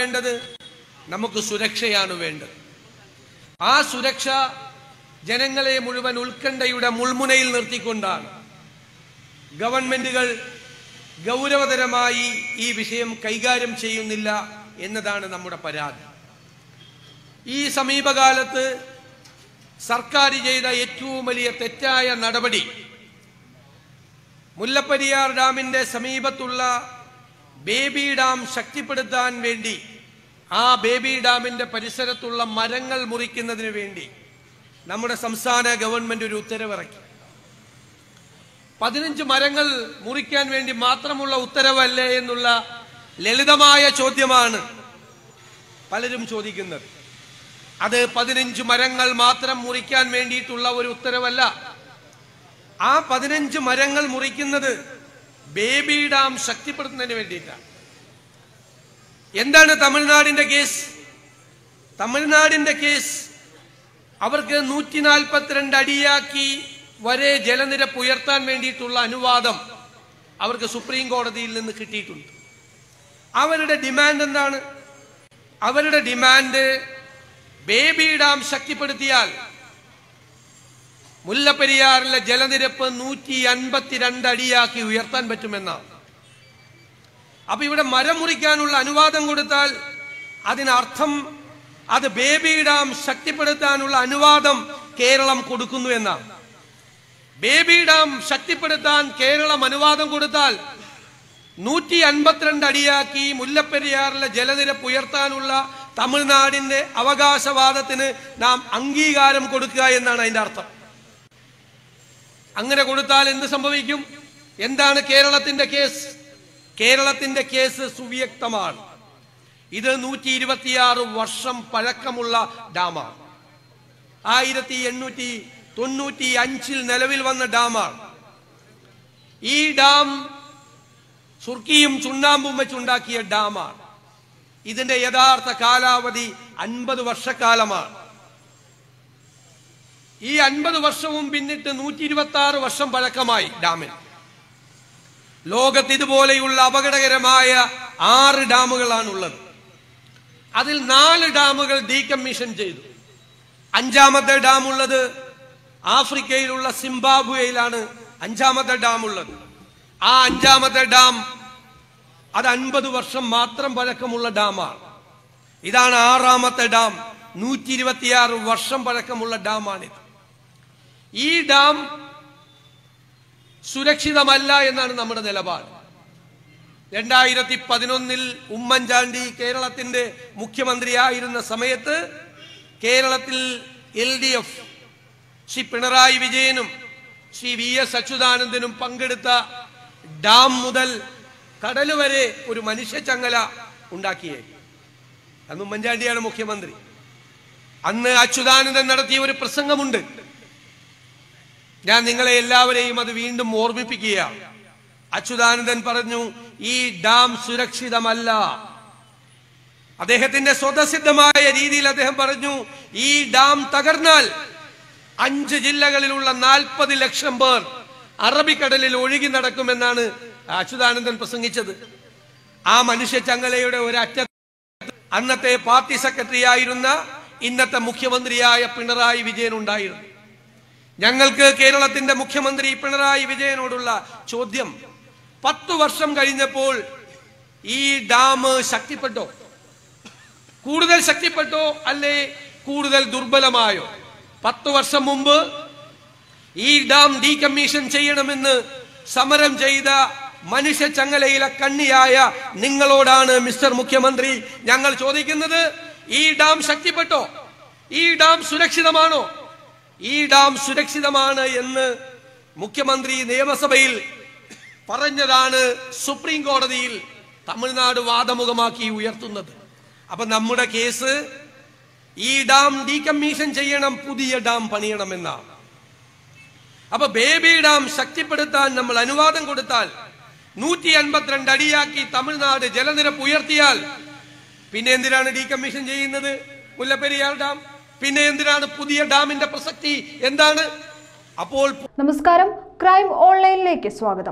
വേണ്ടത് നമുക്ക് സുരക്ഷയാണ് വേണ്ടത് ആ സുരക്ഷ ജനങ്ങളെ മുഴുവൻ ഉത്കണ്ഠയുടെ മുൾമുനയിൽ നിർത്തിക്കൊണ്ടാണ് ഗവൺമെന്റുകൾ ഗൗരവതരമായി ഈ വിഷയം കൈകാര്യം ചെയ്യുന്നില്ല എന്നതാണ് നമ്മുടെ പരാതി ഈ സമീപകാലത്ത് സർക്കാർ ചെയ്ത ഏറ്റവും വലിയ തെറ്റായ നടപടി മുല്ലപ്പെരിയാർ ഡാമിന്റെ സമീപത്തുള്ള ബേബി ഡാം ശക്തിപ്പെടുത്താൻ വേണ്ടി ആ ബേബി ഡാമിന്റെ പരിസരത്തുള്ള മരങ്ങൾ മുറിക്കുന്നതിന് വേണ്ടി നമ്മുടെ സംസ്ഥാന ഗവൺമെന്റ് ഒരു ഉത്തരവിറക്കി പതിനഞ്ച് മരങ്ങൾ മുറിക്കാൻ വേണ്ടി മാത്രമുള്ള ഉത്തരവല്ലേ എന്നുള്ള ലളിതമായ ചോദ്യമാണ് പലരും ചോദിക്കുന്നത് അത് പതിനഞ്ച് മരങ്ങൾ മാത്രം മുറിക്കാൻ വേണ്ടിയിട്ടുള്ള ഒരു ഉത്തരവല്ല ആ പതിനഞ്ച് മരങ്ങൾ മുറിക്കുന്നത് ബേബി ഡാം ശക്തിപ്പെടുത്തുന്നതിന് വേണ്ടിയിട്ടാണ് എന്താണ് തമിഴ്നാടിന്റെ കേസ് തമിഴ്നാടിന്റെ കേസ് അവർക്ക് നൂറ്റി നാൽപ്പത്തിരണ്ട് അടിയാക്കി വരെ ജലനിരപ്പ് ഉയർത്താൻ വേണ്ടിയിട്ടുള്ള അനുവാദം അവർക്ക് സുപ്രീം കോടതിയിൽ നിന്ന് കിട്ടിയിട്ടുണ്ട് അവരുടെ ഡിമാൻഡ് എന്താണ് അവരുടെ ഡിമാൻഡ് ബേബി ഡാം ശക്തിപ്പെടുത്തിയാൽ മുല്ലപ്പെരിയാറിലെ ജലനിരപ്പ് നൂറ്റി അൻപത്തിരണ്ട് അടിയാക്കി ഉയർത്താൻ പറ്റുമെന്നാണ് അപ്പൊ ഇവിടെ മരം മുറിക്കാനുള്ള അനുവാദം കൊടുത്താൽ അതിനർത്ഥം അത് ബേബി ഡാം ശക്തിപ്പെടുത്താനുള്ള അനുവാദം കേരളം കൊടുക്കുന്നു എന്നാണ് ബേബി ഡാം ശക്തിപ്പെടുത്താൻ കേരളം അനുവാദം കൊടുത്താൽ നൂറ്റി അൻപത്തിരണ്ട് അടിയാക്കി മുല്ലപ്പെരിയാറിലെ ജലനിരപ്പ് ഉയർത്താനുള്ള തമിഴ്നാടിന്റെ അവകാശവാദത്തിന് നാം അംഗീകാരം കൊടുക്കുക എന്നാണ് അതിന്റെ അർത്ഥം അങ്ങനെ കൊടുത്താൽ എന്ത് സംഭവിക്കും എന്താണ് കേരളത്തിന്റെ കേസ് കേരളത്തിന്റെ കേസ് സുവ്യക്തമാണ് ഇത് നൂറ്റി ഇരുപത്തിയാറ് വർഷം പഴക്കമുള്ള ഡാമാണ് ആയിരത്തി എണ്ണൂറ്റി തൊണ്ണൂറ്റി അഞ്ചിൽ നിലവിൽ വന്ന ഡാമാണ് ഈ ഡാം സുർക്കിയും ചുണ്ണാമ്പും വെച്ചുണ്ടാക്കിയ ഡാമാണ് ഇതിന്റെ യഥാർത്ഥ കാലാവധി അൻപത് വർഷക്കാലമാണ് ഈ അൻപത് വർഷവും പിന്നിട്ട് നൂറ്റി ഇരുപത്തി ആറ് വർഷം പഴക്കമായി ഡാമിന് ലോകത്ത് ഇതുപോലെയുള്ള അപകടകരമായ ആറ് ഡാമുകളാണുള്ളത് അതിൽ നാല് ഡാമുകൾ ഡീകമ്മീഷൻ ചെയ്തു അഞ്ചാമത്തെ ഡാം ഉള്ളത് ആഫ്രിക്കയിലുള്ള സിംബാബ്വേയിലാണ് അഞ്ചാമത്തെ ഡാം ഉള്ളത് ആ അഞ്ചാമത്തെ ഡാം അത് അൻപത് വർഷം മാത്രം പഴക്കമുള്ള ഡാമാണ് ഇതാണ് ആറാമത്തെ ഡാം നൂറ്റി ഇരുപത്തിയാറ് വർഷം പഴക്കമുള്ള ഡാമാണിത് ഈ ഡാം സുരക്ഷിതമല്ല എന്നാണ് നമ്മുടെ നിലപാട് രണ്ടായിരത്തി പതിനൊന്നിൽ ഉമ്മൻചാണ്ടി കേരളത്തിന്റെ മുഖ്യമന്ത്രിയായിരുന്ന സമയത്ത് കേരളത്തിൽ L D F Shri Pinarayi വിജയനും ശ്രീ വി എസ് അച്യുതാനന്ദനും പങ്കെടുത്ത ഡാം മുതൽ കടൽ വരെ ഒരു മനുഷ്യച്ചങ്ങല ഉണ്ടാക്കിയേ അന്ന് ഉമ്മൻചാണ്ടിയാണ് മുഖ്യമന്ത്രി അന്ന് അച്യുതാനന്ദൻ നടത്തിയ ഒരു പ്രസംഗമുണ്ട് ഞാൻ നിങ്ങളെ എല്ലാവരെയും അത് വീണ്ടും ഓർമ്മിപ്പിക്കുകയാണ് അച്യുതാനന്ദൻ പറഞ്ഞു ഈ ഡാം സുരക്ഷിതമല്ല അദ്ദേഹത്തിന്റെ സ്വതസിദ്ധമായ രീതിയിൽ അദ്ദേഹം പറഞ്ഞു ഈ ഡാം തകർന്നാൽ അഞ്ച് ജില്ലകളിലുള്ള നാൽപ്പത് ലക്ഷം പേർ അറബിക്കടലിൽ ഒഴുകി നടക്കുമെന്നാണ് അച്യുതാനന്ദൻ പ്രസംഗിച്ചത് ആ മനുഷ്യ ചങ്ങലയുടെ ഒരറ്റ അന്നത്തെ പാർട്ടി സെക്രട്ടറി ആയിരുന്ന ഇന്നത്തെ മുഖ്യമന്ത്രിയായ പിണറായി വിജയൻ ഉണ്ടായിരുന്നു ഞങ്ങൾക്ക് കേരളത്തിന്റെ മുഖ്യമന്ത്രി പിണറായി വിജയനോടുള്ള ചോദ്യം പത്തു വർഷം കഴിഞ്ഞപ്പോൾ ഈ ഡാം ശക്തിപ്പെട്ടോ കൂടുതൽ ശക്തിപ്പെട്ടോ അല്ലേ കൂടുതൽ ദുർബലമായോ പത്തു വർഷം മുമ്പ് ഈ ഡാം ഡീകമ്മീഷൻ ചെയ്യണമെന്ന് സമരം ചെയ്ത മനുഷ്യ ചങ്ങലയിലെ കണ്ണിയായ നിങ്ങളോടാണ് മിസ്റ്റർ മുഖ്യമന്ത്രി ഞങ്ങൾ ചോദിക്കുന്നത് ഈ ഡാം ശക്തിപ്പെട്ടോ ഈ ഡാം സുരക്ഷിതമാണോ ഈ ഡാം സുരക്ഷിതമാണ് എന്ന് മുഖ്യമന്ത്രി നിയമസഭയിൽ പറഞ്ഞതാണ് സുപ്രീം കോടതിയിൽ തമിഴ്നാട് വാദമുഖമാക്കി ഉയർത്തുന്നത് അപ്പൊ നമ്മുടെ കേസ് ഈ ഡാം ഡീകമ്മീഷൻ ചെയ്യണം പുതിയ ഡാം പണിയണമെന്നാണ് അപ്പൊ ബേബി ഡാം ശക്തിപ്പെടുത്താൻ നമ്മൾ അനുവാദം കൊടുത്താൽ നൂറ്റി അൻപത്തിരണ്ട് അടിയാക്കി തമിഴ്നാട് ജലനിരപ്പ് ഉയർത്തിയാൽ പിന്നെ എന്തിനാണ് ഡീകമ്മീഷൻ ചെയ്യുന്നത് മുല്ലപ്പെരിയാർ ഡാം പിന്നെ എന്തിനാണ് പുതിയ ഡാമിന്റെ പ്രസക്തി എന്താണ് അപ്പോൾ നമസ്കാരം ക്രൈം ഓൺലൈനിലേക്ക് സ്വാഗതം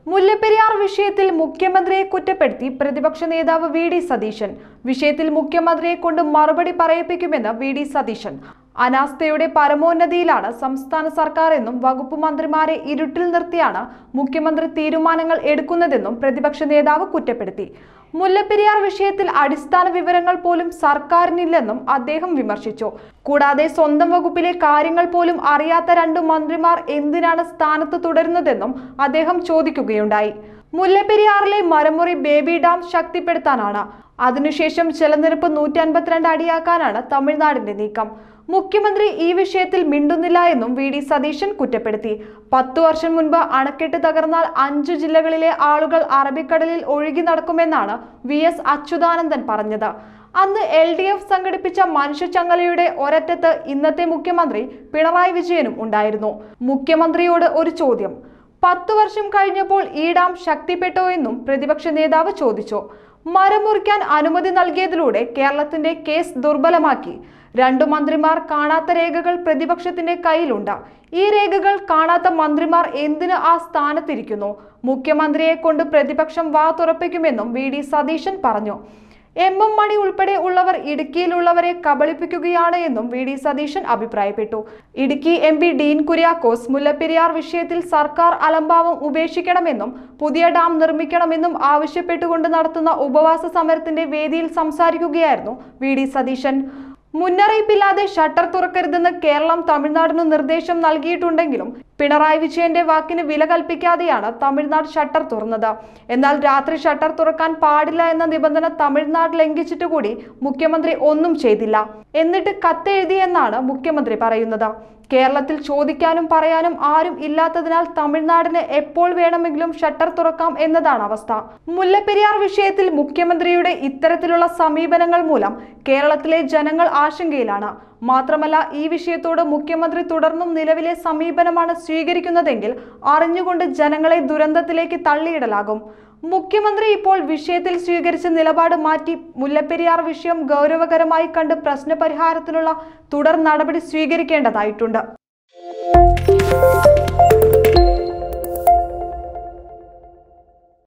മുല്ലപ്പെരിയാർ വിഷയത്തിൽ മുഖ്യമന്ത്രിയെ കുറ്റപ്പെടുത്തി പ്രതിപക്ഷ നേതാവ് വി ഡി സതീശൻ വിഷയത്തിൽ മുഖ്യമന്ത്രിയെ കൊണ്ട് മറുപടി പറയിപ്പിക്കുമെന്ന് വി ഡി സതീശൻ അനാസ്ഥയുടെ പരമോന്നതിയിലാണ് സംസ്ഥാന സർക്കാർ എന്നും വകുപ്പ് മന്ത്രിമാരെ ഇരുട്ടിൽ നിർത്തിയാണ് മുഖ്യമന്ത്രി തീരുമാനങ്ങൾ എടുക്കുന്നതെന്നും പ്രതിപക്ഷ നേതാവ് കുറ്റപ്പെടുത്തി മുല്ലപ്പെരിയാർ വിഷയത്തിൽ അടിസ്ഥാന വിവരങ്ങൾ പോലും സർക്കാരിനില്ലെന്നും അദ്ദേഹം വിമർശിച്ചു കൂടാതെ സ്വന്തം വകുപ്പിലെ കാര്യങ്ങൾ പോലും അറിയാത്ത രണ്ടു മന്ത്രിമാർ എന്തിനാണ് സ്ഥാനത്ത് തുടരുന്നതെന്നും അദ്ദേഹം ചോദിക്കുകയുണ്ടായി മുല്ലപ്പെരിയാറിലെ മരമുറി ബേബി ഡാം ശക്തിപ്പെടുത്താനാണ് അതിനുശേഷം ജലനിരപ്പ് നൂറ്റി അൻപത്തിരണ്ട് അടിയാക്കാനാണ് തമിഴ്നാടിന്റെ നീക്കം മുഖ്യമന്ത്രി ഈ വിഷയത്തിൽ മിണ്ടുന്നില്ല എന്നും വി ഡി സതീശൻ കുറ്റപ്പെടുത്തി പത്തു വർഷം മുൻപ് അണക്കെട്ട് തകർന്നാൽ അഞ്ചു ജില്ലകളിലെ ആളുകൾ അറബിക്കടലിൽ ഒഴുകി നടക്കുമെന്നാണ് വി എസ് അച്യുതാനന്ദൻ പറഞ്ഞത് അന്ന് എൽ ഡി എഫ് സംഘടിപ്പിച്ച മനുഷ്യച്ചങ്ങലയുടെ ഒരറ്റത്ത് ഇന്നത്തെ മുഖ്യമന്ത്രി പിണറായി വിജയനും ഉണ്ടായിരുന്നു മുഖ്യമന്ത്രിയോട് ഒരു ചോദ്യം പത്തു വർഷം കഴിഞ്ഞപ്പോൾ ഈ ഡാം ശക്തിപ്പെട്ടോ എന്നും പ്രതിപക്ഷ നേതാവ് ചോദിച്ചു മരം മുറിക്കാൻ അനുമതി നൽകിയതിലൂടെ കേരളത്തിന്റെ കേസ് ദുർബലമാക്കി രണ്ടു മന്ത്രിമാർ കാണാത്ത രേഖകൾ പ്രതിപക്ഷത്തിന്റെ കയ്യിലുണ്ട് ഈ രേഖകൾ കാണാത്ത മന്ത്രിമാർ എന്തിന് ആ സ്ഥാനത്തിരിക്കുന്നു മുഖ്യമന്ത്രിയെ കൊണ്ട് പ്രതിപക്ഷം വാ തുറപ്പിക്കുമെന്നും വി ഡി സതീശൻ പറഞ്ഞു എം എം മണി ഉൾപ്പെടെ ഉള്ളവർ ഇടുക്കിയിലുള്ളവരെ കബളിപ്പിക്കുകയാണ് എന്നും വി ഡി സതീശൻ അഭിപ്രായപ്പെട്ടു ഇടുക്കി എം പി ഡീൻ കുര്യാക്കോസ് മുല്ലപ്പെരിയാർ വിഷയത്തിൽ സർക്കാർ അലംഭാവം ഉപേക്ഷിക്കണമെന്നും പുതിയ ഡാം നിർമ്മിക്കണമെന്നും ആവശ്യപ്പെട്ടുകൊണ്ട് നടത്തുന്ന ഉപവാസ സമരത്തിന്റെ വേദിയിൽ സംസാരിക്കുകയായിരുന്നു വി ഡി സതീശൻ മുന്നറിയിപ്പില്ലാതെ ഷട്ടർ തുറക്കരുതെന്ന് കേരളം തമിഴ്നാടിന് നിർദ്ദേശം നൽകിയിട്ടുണ്ടെങ്കിലും പിണറായി വിജയന്റെ വാക്കിന് വില കൽപ്പിക്കാതെയാണ് തമിഴ്നാട് ഷട്ടർ തുറന്നത് എന്നാൽ രാത്രി ഷട്ടർ തുറക്കാൻ പാടില്ല എന്ന നിബന്ധന തമിഴ്നാട് ലംഘിച്ചിട്ട് കൂടി മുഖ്യമന്ത്രി ഒന്നും ചെയ്തില്ല എന്നിട്ട് കത്തെഴുതിയെന്നാണ് മുഖ്യമന്ത്രി പറയുന്നത് കേരളത്തിൽ ചോദിക്കാനും പറയാനും ആരും ഇല്ലാത്തതിനാൽ തമിഴ്നാടിന് എപ്പോൾ വേണമെങ്കിലും ഷട്ടർ തുറക്കാം എന്നതാണ് അവസ്ഥ മുല്ലപ്പെരിയാർ വിഷയത്തിൽ മുഖ്യമന്ത്രിയുടെ ഇത്തരത്തിലുള്ള സമീപനങ്ങൾ മൂലം കേരളത്തിലെ ജനങ്ങൾ ആശങ്കയിലാണ് മാത്രമല്ല ഈ വിഷയത്തോട് മുഖ്യമന്ത്രി തുടർന്നും നിലവിലെ സമീപനമാണ് സ്വീകരിക്കുന്നതെങ്കിൽ അറിഞ്ഞുകൊണ്ട് ജനങ്ങളെ ദുരന്തത്തിലേക്ക് തള്ളിയിടലാകും മുഖ്യമന്ത്രി ഇപ്പോൾ വിഷയത്തിൽ സ്വീകരിച്ച നിലപാട് മാറ്റി മുല്ലപ്പെരിയാർ വിഷയം ഗൗരവകരമായി കണ്ട് പ്രശ്നപരിഹാരത്തിനുള്ള തുടർ നടപടി സ്വീകരിക്കേണ്ടതായിട്ടുണ്ട്